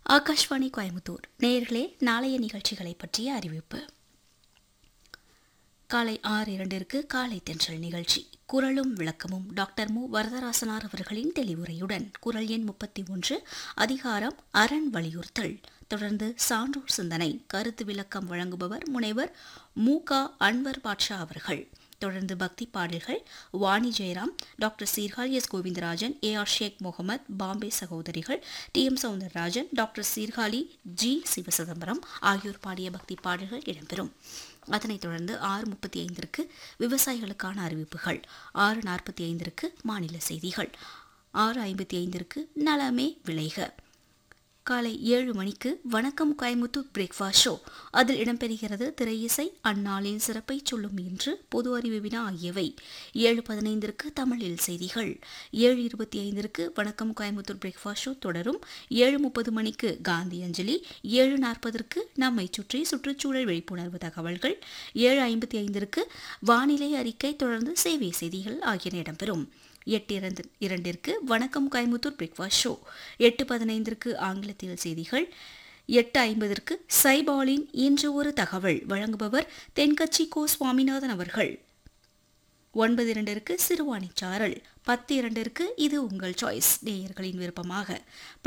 ஆகாஷ்வாணி கோயம்புத்தூர் நேயர்களே நாளைய நிகழ்ச்சிகளை பற்றிய அறிவிப்பு காலை ஆறு இரண்டிற்கு காலை தென்றல் நிகழ்ச்சி குரலும் விளக்கமும் டாக்டர் மு வரதராசனார் அவர்களின் தெளிவுரையுடன் குரல் எண் முப்பத்தி ஒன்று அதிகாரம் அரண் வலியுறுத்தல் தொடர்ந்து சான்றோர் சிந்தனை கருத்து விளக்கம் வழங்குபவர் முனைவர் மு க அன்வர் பாட்ஷா அவர்கள் தொடர்ந்து பக்தி பாடல்கள் Vani Jayaram doctor Sirkazhi S Govindarajan A R Sheikh Mohammed Bombay சகோதரிகள் T M Soundararajan doctor Sirkazhi G Sivachidambaram ஆகியோர் பாடிய பக்தி பாடல்கள் இடம்பெறும் அதனைத் தொடர்ந்து ஆறு முப்பத்தி ஐந்திற்கு விவசாயிகளுக்கான அறிவிப்புகள் ஆறு நாற்பத்தி ஐந்திற்கு மாநில செய்திகள் ஆறு ஐம்பத்தி ஐந்திற்கு நலமே விளைக காலை ஏழு மணிக்கு வணக்கம் கோயமுத்தூர் பிரேக்ஃபாஸ்ட் ஷோ அதில் இடம்பெறுகிறது திரையிசை அந்நாளின் சிறப்பை சொல்லும் இன்று பொது அறிவு வினா ஆகியவை ஏழு பதினைந்திற்கு தமிழில் செய்திகள் ஏழு இருபத்தி ஐந்திற்கு வணக்கம் கோயமுத்தூர் பிரேக்ஃபாஸ்ட் ஷோ தொடரும் ஏழு முப்பது மணிக்கு காந்தி அஞ்சலி ஏழு நாற்பதற்கு நம்மை சுற்றி சுற்றுச்சூழல் விழிப்புணர்வு தகவல்கள் ஏழு ஐம்பத்தி ஐந்திற்கு வானிலை அறிக்கை தொடர்ந்து சேவை செய்திகள் ஆகியன இடம்பெறும் எட்டு இரண்டு இரண்டிற்கு வணக்கம் கோயமுத்தூர் பிரேக்ஃபாஸ்ட் ஷோ எட்டு பதினைந்திற்கு ஆங்கிலத்தில் செய்திகள் எட்டு ஐம்பதற்கு சைபாலின் இன்று ஒரு தகவல் வழங்குபவர் தென்கட்சி கோ சுவாமிநாதன் அவர்கள் ஒன்பது இரண்டிற்கு சிறுவாணி சாரல் பத்து இரண்டிற்கு இது உங்கள் சாய்ஸ் நேயர்களின் விருப்பமாக